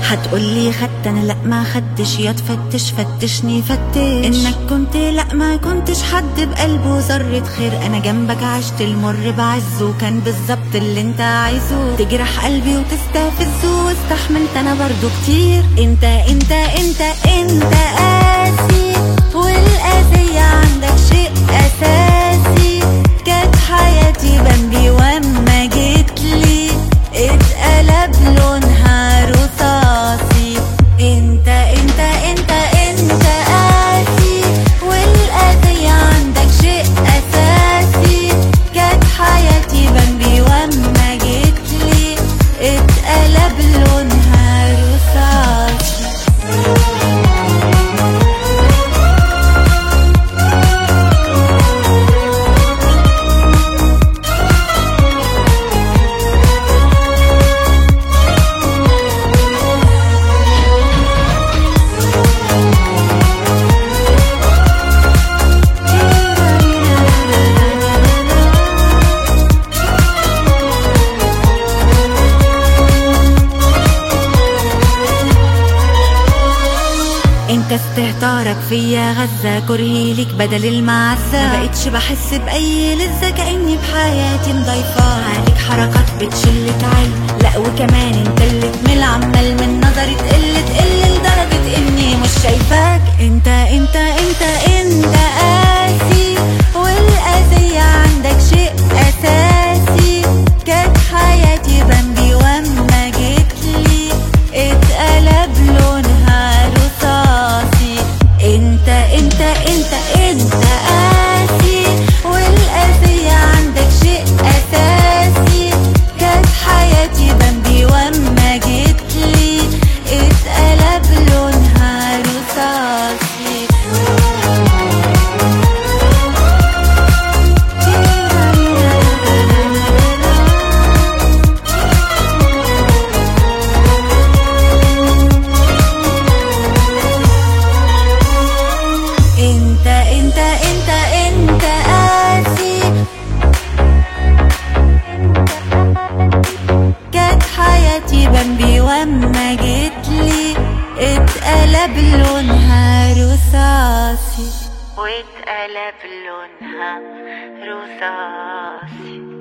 هتقولي خدت انا لا ما خدتش يا تفتش فتشني فتش انك كنت لا ما كنتش حد بقلبه ذرة خير انا جنبك عشت المر بعزه كان بالظبط اللي انت عايزه تجرح قلبي وتستفزه واستحملت انا برضو كتير انت انت انت انت قاسي والقاسية عندك شيء اساسي كانت حياتي بمبي واما جيتلي اتقلب لونها رصاصي انت انت انت انت قاسي والقاسية عندك شيء اساسي كانت حياتي بمبي واما جيتلي اتقلب لونها رصاصي انت استهتارك فيا غزة كرهي ليك بدل المعزة ما بقتش بحس بأي لذة كأني بحياتي مضيفة عليك حركات بتشل تعال لا وكمان انت اللي تمل عمال من نظري تقل تقل لدرجة اني مش شايفاك انت انت انت انت قاسي والقاسية عندك شيء اساسي كانت حياتي بمبي واما جيتلي اتقلب لونها رصاصي انت انت انت انت قاسي والقاسية عندك شيء اساسي كانت حياتي بمبي واما جيتلي اتقلب لونها رصاصي انت انت انت انت قاسي كانت حياتي بمبي واما جيتلي اتقلب لونها رصاصي واتقلب لونها رصاصي